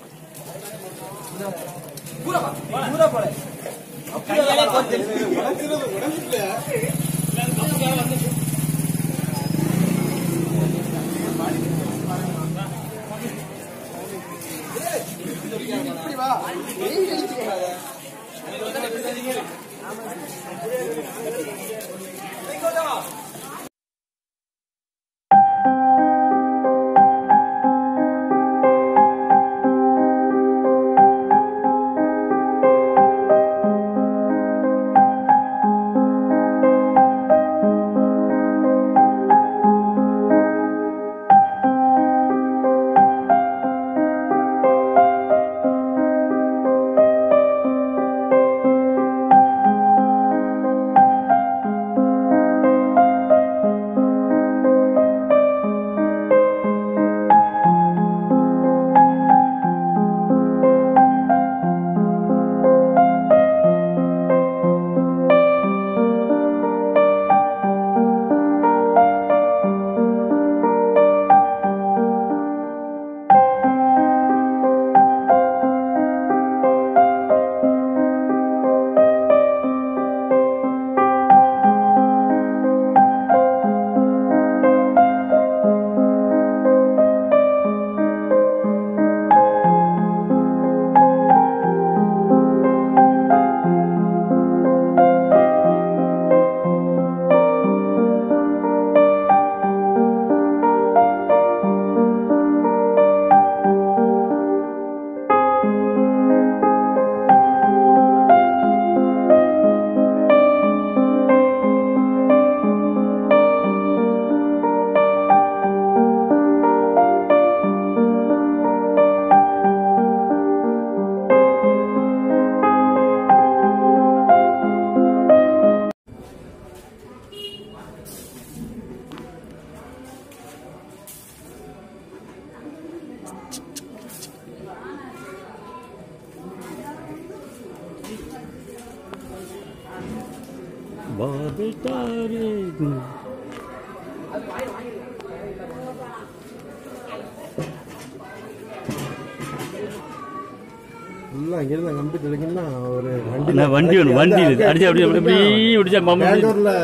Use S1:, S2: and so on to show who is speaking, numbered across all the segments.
S1: ஃபுல்லாக இங்கிருந்து அங்கே நம்பிட்டு இருக்கீங்கன்னா ஒரு
S2: அண்ணா, வண்டி வேணும் வண்டி இருக்கு. அடிச்சு அப்படியே அப்படியே அப்படியே பிடிச்சா பம்பு பிடிச்சு.
S1: பேங்களூர்ல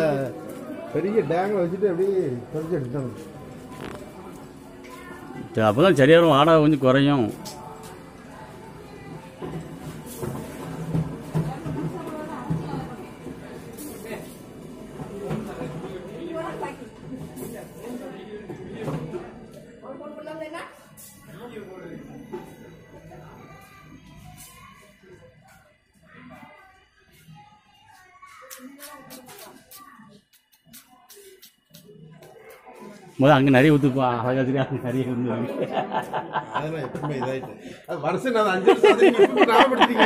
S1: பெரிய டேங்கை வச்சுட்டு அப்படியே தொடச்சி எடுத்தாங்க
S2: சரி, அப்பதான் சரியா வரும் வாடகை கொஞ்சம் குறையும் முதல்ல அங்கே நிறைய ஊற்றுப்பா அழகா தெரியும் அங்கே நிறைய ஊற்றுவாங்க
S1: அதெல்லாம் எப்பவுமே இதாயிட்டு அது வருஷம் நான் அஞ்சு வருஷம் ஆகுது, நீங்க எப்பவுமே ஞாபகப்படுத்திட்டீங்க.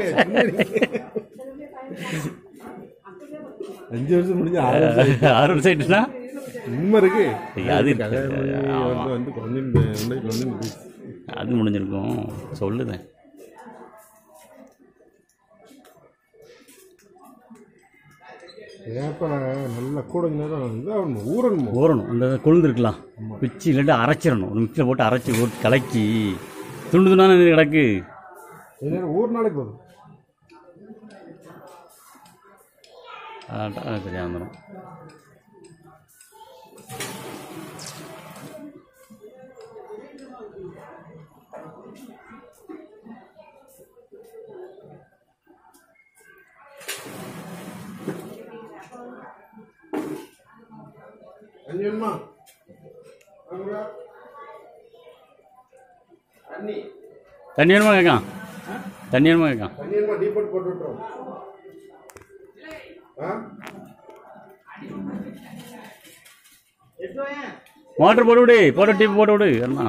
S1: அஞ்சு வருஷம் முடிஞ்சு ஆறு வருஷம் ஆயிடுச்சு.
S2: ஆறு வருஷம் ஆயிட்டுனா
S1: உண்மை இருக்கு
S2: அது இருக்கு.
S1: கல்யாணம் பண்ணி
S2: ஆமா.
S1: வந்து வந்து குழந்தை ரெண்டாயிரத்தி வந்து
S2: அது முடிஞ்சிருக்கும் சொல்லுதேன்
S1: ஏப்பா நல்லா கூட நேரம் இதாகணும் ஊறணும்
S2: ஊறணும் அந்த கொழுந்து இருக்கலாம் பிச்சு இல்லாட்டி அரைச்சிடணும் ஒரு மிக்சியில் போட்டு அரைச்சி போட்டு கலக்கி துண்டு துண்டான கிடக்கு
S1: இது நேரம் ஊர் நாளைக்கு போதும்
S2: அதான் சரியாக வந்துடும்
S1: அஞ்சு வேணுமா வாங்குடா. தண்ணி
S2: தண்ணி வேணுமா கேட்கான் தண்ணி வேணுமா கேட்கான்
S1: தண்ணி வேணுமா டீபோட் போட்டு விட்டுறோம் ஆ
S2: மோட்டர் போட்டு விடு போட்டு டிப் போட்டு விடு என்ன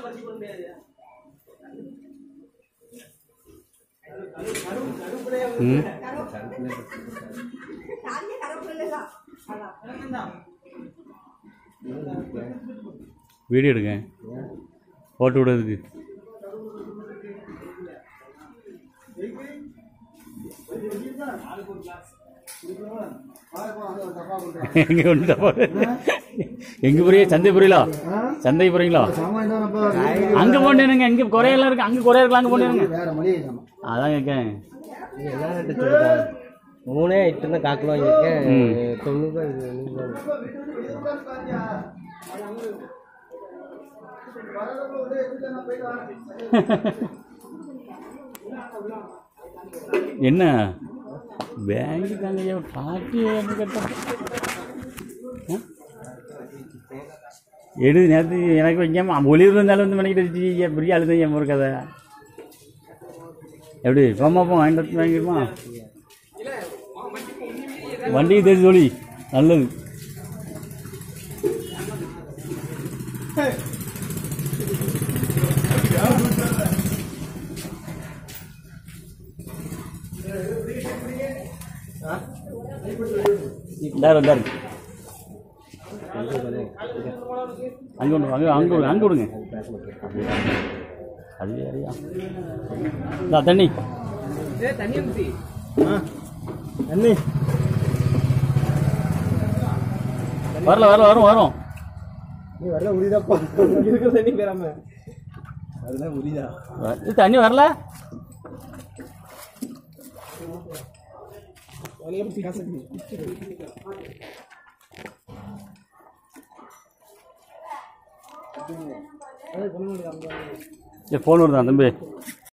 S2: ம் வீடியோ எடுங்க போட்டு விடுறதுக்கு எங்க கொண்டு எங்க போறிய சந்தை போறீங்களா சந்தை போறீங்களா அங்க போண்டேனுங்க இங்க குறையெல்லாம் இருக்கு அங்க குறைய இருக்கலாம் அங்க போண்டேனுங்க
S3: வேற மளிகை சாமான்
S2: அதான் கேட்கேன்
S3: என்ன ரேட்டு சொல்லுதா மூணே எட்டு தான் காக்கிலோ வாங்கியிருக்கேன்
S2: ம்.
S3: தொண்ணூறுபா இது நூறுபா
S2: என்ன பேங்க் தாங்க பாட்டி கேட்ட எடு நேரத்து எனக்கு வைக்காம ஒளிவில் இருந்தாலும் வந்து மணிக்கிட்டு வச்சு பெரிய அழுத ஏன் ஒரு கதை எப்படி போமா போ வாங்கிட்டு வந்து வாங்கிடுமா வண்டிக்கு தெரிஞ்சு சொல்லி நல்லது இந்தாரு இந்தாரு அங்கே ஒன்று அங்கே அங்கே விடுங்க அங்கே விடுங்க அது வேறையா இந்தா தண்ணி
S3: அண்ணி
S2: வரல வரல வரும் வரும்
S3: நீ வரல உரிதாப்பா இருக்கிற தண்ணி பேராம அதுதான் உரிதா
S2: இது தண்ணி வரல ஃபோன் வருதான் தம்பி